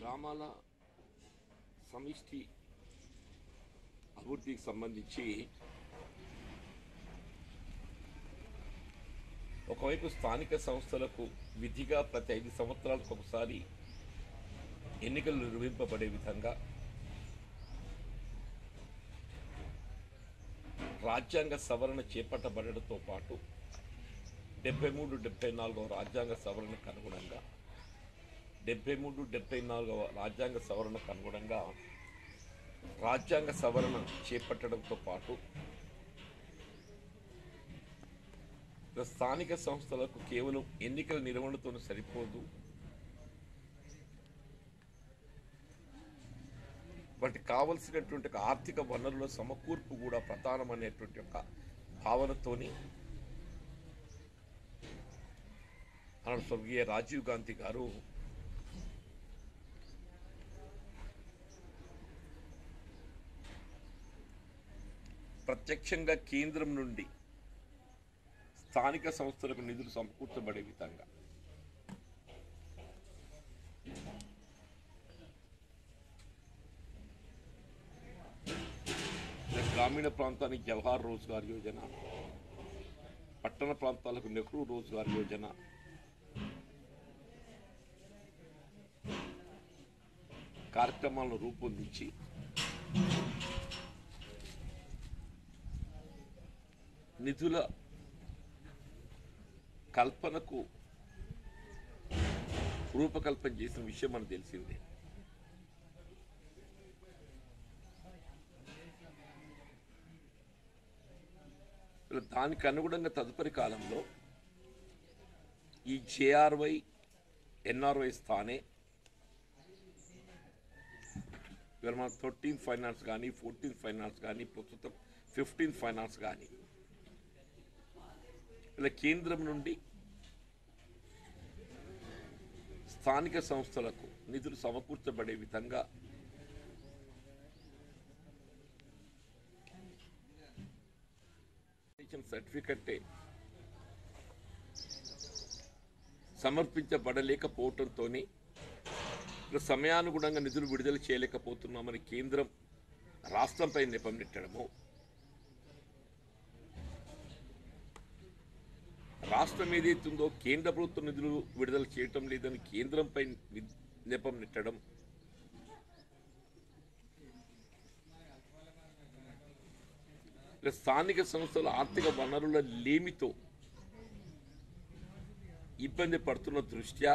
గ్రామాల సమిష్టి అభివృద్ధికి సంబంధించి ఒకవైపు స్థానిక సంస్థలకు విధిగా ప్రతి ఐదు సంవత్సరాలకు ఒకసారి ఎన్నికలు నిర్వహింపబడే విధంగా రాజ్యాంగ సవరణ చేపట్టబడడంతో పాటు డెబ్బై మూడు డెబ్బై నాలుగవ రాజ్యాంగ సవరణకు అనుగుణంగా డెబ్బై మూడు డెబ్బై నాలుగవ రాజ్యాంగ సవరణకు అనుగుణంగా రాజ్యాంగ సవరణ చేపట్టడంతో పాటు స్థానిక సంస్థలకు కేవలం ఎన్నికల నిర్వహణతో సరిపోదు వాటికి కావలసినటువంటి ఒక ఆర్థిక వనరుల సమకూర్పు కూడా ప్రధానమైనటువంటి ఒక భావనతోని మన స్వర్గీయ రాజీవ్ గాంధీ గారు ప్రత్యక్షంగా కేంద్రం నుండి స్థానిక సంస్థలకు నిధులు సమకూర్చబడే విధంగా గ్రామీణ ప్రాంతానికి జవహర్ రోజ్గార్ యోజన పట్టణ ప్రాంతాలకు నెహ్రూ రోజ్గార్ యోజన కార్యక్రమాలను రూపొందించి నిధుల కల్పనకు రూపకల్పన చేసిన విషయం మనకు తెలిసిందే ఇలా దానికి అనుగుణంగా తదుపరి కాలంలో ఈ జేఆర్వై ఎన్ఆర్వై స్థానే ఇవాళ మన థర్టీన్ ఫైనాన్స్ కానీ ఫోర్టీన్ ఫైనాన్స్ కానీ ప్రస్తుతం ఫిఫ్టీన్ ఫైనాన్స్ కానీ ఇలా కేంద్రం నుండి స్థానిక సంస్థలకు నిధులు సమకూర్చబడే విధంగా సర్టిఫికెట్ సమర్పించబడలేకపోవటంతో సమయానుగుణంగా నిధులు విడుదల చేయలేకపోతున్నామని కేంద్రం రాష్ట్రంపై నెపం నెట్టడము రాష్ట్రం ఏదైతుందో కేంద్ర ప్రభుత్వ నిధులు విడుదల చేయటం లేదని కేంద్రంపై వి- నెపం నెట్టడం ఇలా స్థానిక సంస్థల ఆర్థిక వనరుల లేమితో ఇబ్బంది పడుతున్న దృష్ట్యా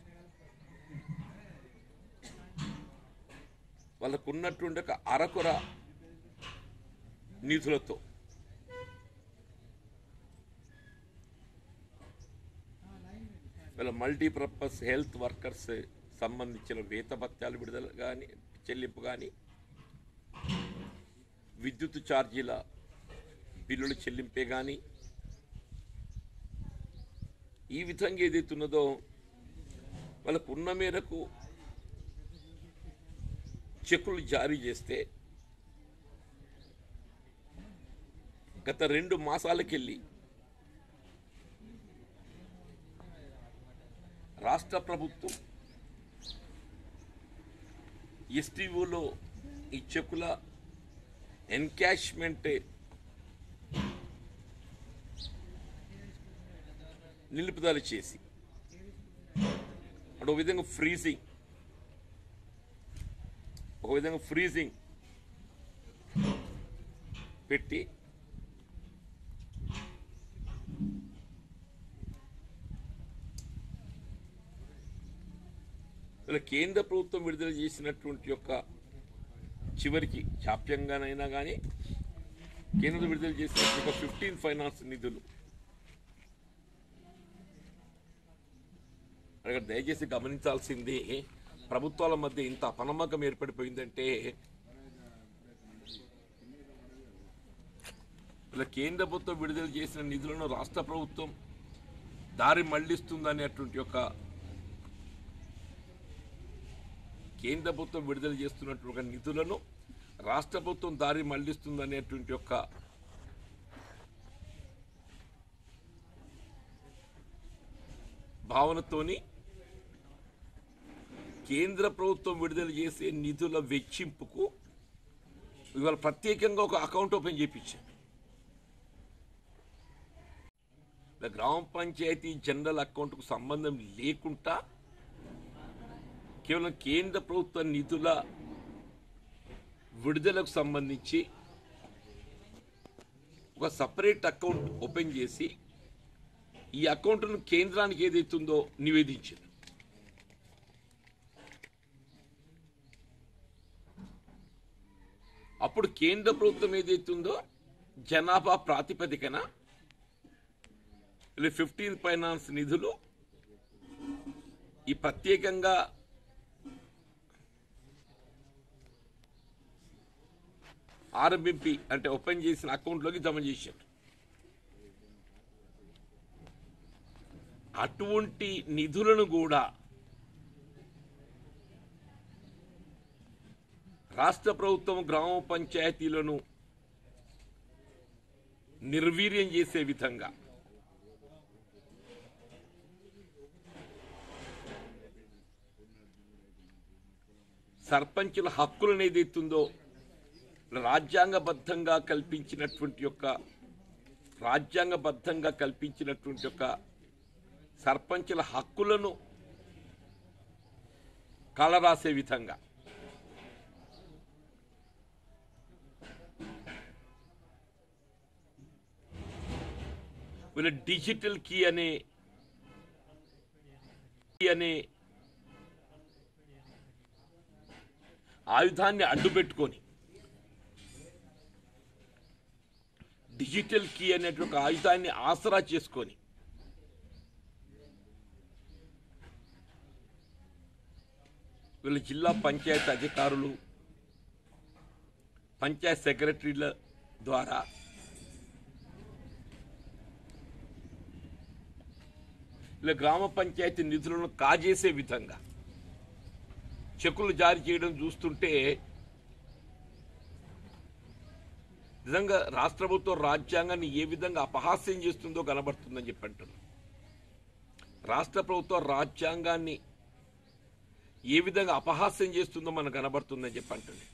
వాళ్ళకు ఉన్నటువంటి ఒక అరకొర నిధులతో వీళ్ళ మల్టీపర్పస్ హెల్త్ వర్కర్స్ సంబంధించిన వేత భత్యాలు విడుదల కానీ చెల్లింపు కానీ విద్యుత్ ఛార్జీల బిల్లుల చెల్లింపే కానీ ఈ విధంగా ఏదైతే ఉన్నదో వాళ్ళకు ఉన్న మేరకు చెక్కులు జారీ చేస్తే గత రెండు మాసాలకెళ్ళి రాష్ట్ర ప్రభుత్వం ఎస్టీఓలో ఈ చెక్కుల ఎన్కాష్మెంట్ నిలుపుదల చేసి అంటే ఒక విధంగా ఫ్రీజింగ్ ఒక విధంగా ఫ్రీజింగ్ పెట్టి ఇలా కేంద్ర ప్రభుత్వం విడుదల చేసినటువంటి యొక్క చివరికి జాప్యంగానైనా కానీ కేంద్రం విడుదల చేసిన ఒక ఫిఫ్టీన్ ఫైనాన్స్ నిధులు అక్కడ దయచేసి గమనించాల్సింది ప్రభుత్వాల మధ్య ఇంత అపనమ్మకం ఏర్పడిపోయిందంటే ఇలా కేంద్ర ప్రభుత్వం విడుదల చేసిన నిధులను రాష్ట్ర ప్రభుత్వం దారి మళ్లిస్తుందనేటువంటి ఒక కేంద్ర ప్రభుత్వం విడుదల చేస్తున్నటువంటి ఒక నిధులను రాష్ట్ర ప్రభుత్వం దారి మళ్లిస్తుందనేటువంటి ఒక భావనతోని కేంద్ర ప్రభుత్వం విడుదల చేసే నిధుల వెచ్చింపుకు ఇవాళ ప్రత్యేకంగా ఒక అకౌంట్ ఓపెన్ చేయించారు ఇలా గ్రామ పంచాయతీ జనరల్ అకౌంట్కు సంబంధం లేకుండా కేవలం కేంద్ర ప్రభుత్వ నిధుల విడుదలకు సంబంధించి ఒక సపరేట్ అకౌంట్ ఓపెన్ చేసి ఈ అకౌంట్ను కేంద్రానికి ఏదైతుందో నివేదించింది అప్పుడు కేంద్ర ప్రభుత్వం ఏదైతుందో జనాభా ప్రాతిపదికన ఫిఫ్టీన్ ఫైనాన్స్ నిధులు ఈ ప్రత్యేకంగా ఆర్ఎంపి అంటే ఓపెన్ చేసిన అకౌంట్లోకి జమ చేశారు అటువంటి నిధులను కూడా రాష్ట్ర ప్రభుత్వం గ్రామ పంచాయతీలను నిర్వీర్యం చేసే విధంగా సర్పంచుల హక్కులను ఏదైతుందో రాజ్యాంగబద్ధంగా కల్పించినటువంటి యొక్క రాజ్యాంగబద్ధంగా కల్పించినటువంటి యొక్క సర్పంచుల హక్కులను కలరాసే విధంగా వీళ్ళ డిజిటల్ కీ అనే కీ అనే ఆయుధాన్ని అడ్డుపెట్టుకొని డిజిటల్ కీ అనేటువంటి ఒక ఆయుధాన్ని ఆసరా చేసుకొని వీళ్ళ జిల్లా పంచాయతీ అధికారులు పంచాయత్ సెక్రటరీల ద్వారా వీళ్ళ గ్రామ పంచాయతీ నిధులను కాజేసే విధంగా చెక్కులు జారీ చేయడం చూస్తుంటే నిజంగా రాష్ట్ర ప్రభుత్వం రాజ్యాంగాన్ని ఏ విధంగా అపహాస్యం చేస్తుందో కనబడుతుందని చెప్పి అంటున్నాను రాష్ట్ర ప్రభుత్వం రాజ్యాంగాన్ని ఏ విధంగా అపహాస్యం చేస్తుందో మనకు కనబడుతుందని చెప్పి అంటుంది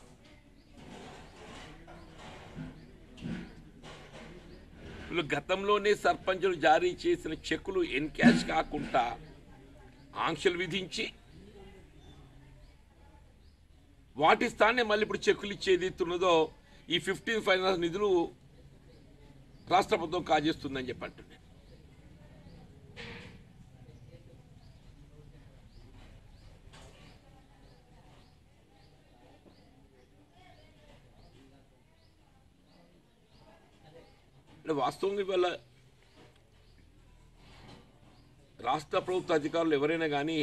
వీళ్ళు గతంలోనే సర్పంచులు జారీ చేసిన చెక్కులు ఎన్క్యాష్ కాకుండా ఆంక్షలు విధించి వాటి స్థానే మళ్ళీ ఇప్పుడు చెక్కులు ఇచ్చేది ఉన్నదో ఈ ఫిఫ్టీన్ ఫైనాన్స్ నిధులు రాష్ట్ర ప్రభుత్వం కాజేస్తుందని చెప్పి అంటుంది అంటే వాస్తవంగా ఇవాళ రాష్ట్ర ప్రభుత్వ అధికారులు ఎవరైనా కానీ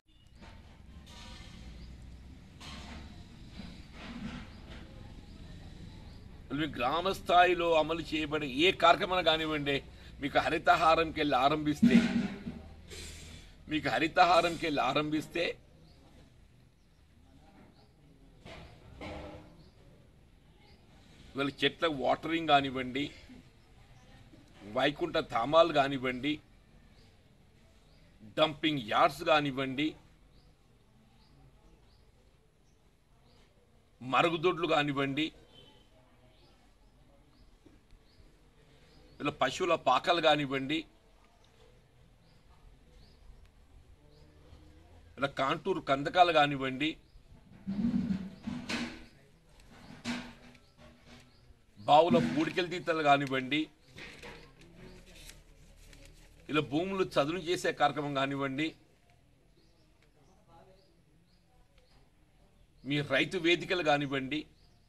మీ గ్రామ స్థాయిలో అమలు చేయబడే ఏ కార్యక్రమం కానివ్వండి మీకు హరితహారంకి వెళ్ళి ఆరంభిస్తే మీకు హరితహారంకి వెళ్ళి ఆరంభిస్తే వీళ్ళ చెట్లకు వాటరింగ్ కానివ్వండి వైకుంఠ ధామాలు కానివ్వండి డంపింగ్ యార్డ్స్ కానివ్వండి మరుగుదొడ్లు కానివ్వండి ఇలా పశువుల పాకలు కానివ్వండి ఇలా కాంటూరు కందకాలు కానివ్వండి బావుల పూడికెల తీతలు కానివ్వండి ఇలా భూములు చదును చేసే కార్యక్రమం కానివ్వండి మీ రైతు వేదికలు కానివ్వండి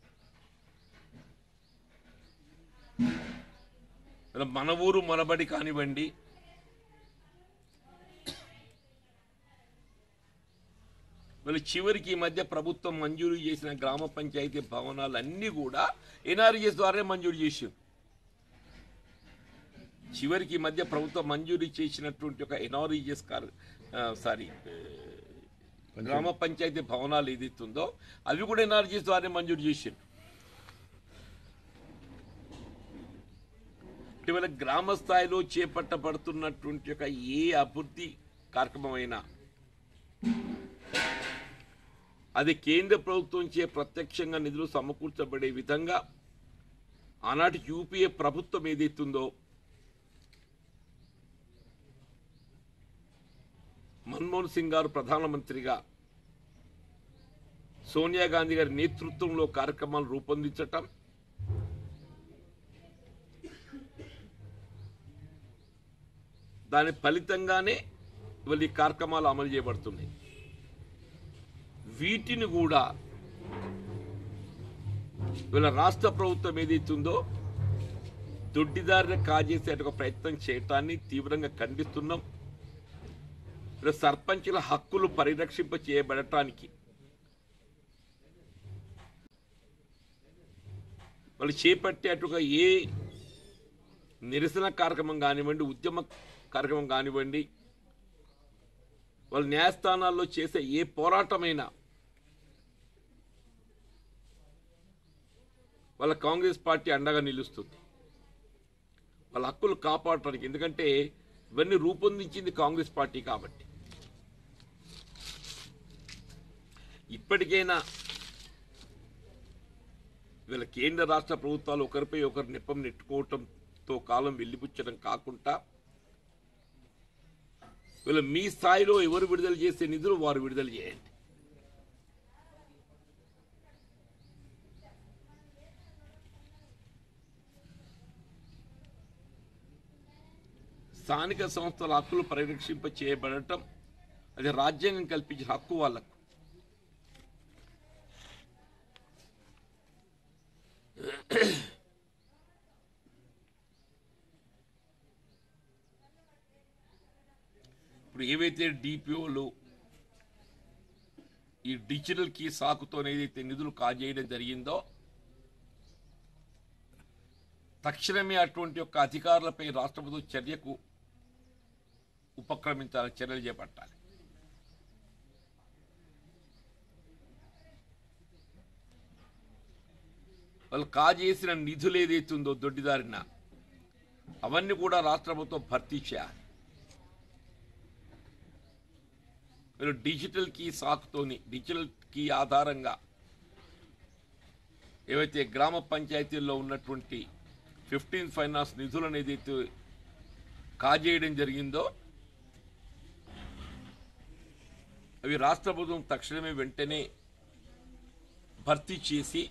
ఇలా మన ఊరు మనబడి కానివ్వండి వీళ్ళు చివరికి ఈ మధ్య ప్రభుత్వం మంజూరు చేసిన గ్రామ పంచాయతీ భవనాలన్నీ కూడా ఎన్ఆర్జీఎస్ ద్వారా మంజూరు చేసారు చివరికి ఈ మధ్య ప్రభుత్వం మంజూరు చేసినటువంటి ఒక ఎన్ఆర్ఈఎస్ కార్ సారీ గ్రామ పంచాయతీ భవనాలు ఏదైతుందో అవి కూడా ఎన్ఆర్జీఎస్ ద్వారా మంజూరు చేసారు ఇటీవల గ్రామ స్థాయిలో చేపట్టబడుతున్నటువంటి ఒక ఏ అభివృద్ధి కార్యక్రమం అయినా అది కేంద్ర ప్రభుత్వంచే ప్రత్యక్షంగా నిధులు సమకూర్చబడే విధంగా ఆనాటి యూపీఏ ప్రభుత్వం ఏదైతుందో మన్మోహన్ సింగ్ గారు ప్రధానమంత్రిగా సోనియా గాంధీ గారి నేతృత్వంలో కార్యక్రమాలు రూపొందించటం దాని ఫలితంగానే ఇవాళ ఈ కార్యక్రమాలు అమలు చేయబడుతున్నాయి వీటిని కూడా వీళ్ళ రాష్ట్ర ప్రభుత్వం ఏదైతుందో దొడ్డిదారిన కాజేసే ఒక ప్రయత్నం చేయటాన్ని తీవ్రంగా ఖండిస్తున్నాం వీళ్ళ సర్పంచుల హక్కులు పరిరక్షింప చేయబడటానికి వాళ్ళు చేపట్టేట్టుగా ఏ నిరసన కార్యక్రమం కానివ్వండి ఉద్యమ కార్యక్రమం కానివ్వండి వాళ్ళ న్యాయస్థానాల్లో చేసే ఏ పోరాటమైనా వాళ్ళ కాంగ్రెస్ పార్టీ అండగా నిలుస్తుంది వాళ్ళ హక్కులు కాపాడటానికి ఎందుకంటే ఇవన్నీ రూపొందించింది కాంగ్రెస్ పార్టీ కాబట్టి ఇప్పటికైనా వీళ్ళ కేంద్ర రాష్ట్ర ప్రభుత్వాలు ఒకరిపై ఒకరు నెప్పం నెట్టుకోవటంతో కాలం వెళ్ళిపుచ్చడం కాకుండా వీళ్ళు మీ స్థాయిలో ఎవరు విడుదల చేసే నిధులు వారు విడుదల చేయండి స్థానిక సంస్థల హక్కులు పరిరక్షింప చేయబడటం అది రాజ్యాంగం కల్పించిన హక్కు వాళ్ళకు ఇప్పుడు ఏవైతే డిపిఓలు ఈ డిజిటల్ కీ సాకుతో ఏదైతే నిధులు కాజేయడం జరిగిందో తక్షణమే అటువంటి యొక్క అధికారులపై రాష్ట్ర ప్రభుత్వం చర్యకు ఉపక్రమించాలని చర్యలు చేపట్టాలి వాళ్ళు కాజేసిన నిధులు ఏదైతుందో దొడ్డిదారిన అవన్నీ కూడా రాష్ట్ర ప్రభుత్వం భర్తీ చేయాలి మీరు డిజిటల్ కీ సాకుతోని డిజిటల్ కీ ఆధారంగా ఏవైతే గ్రామ పంచాయతీల్లో ఉన్నటువంటి ఫిఫ్టీన్ ఫైనాన్స్ నిధులను ఏదైతే కాజేయడం జరిగిందో అవి రాష్ట్ర ప్రభుత్వం తక్షణమే వెంటనే భర్తీ చేసి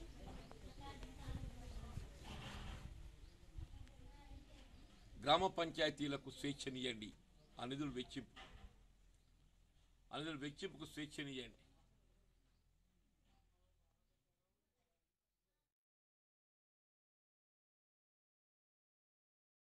గ్రామ పంచాయతీలకు స్వేచ్ఛనియండి ఆ నిధులు వెచ్చింపు ఆ నిధులు వెచ్చింపుకు స్వేచ్ఛనియండి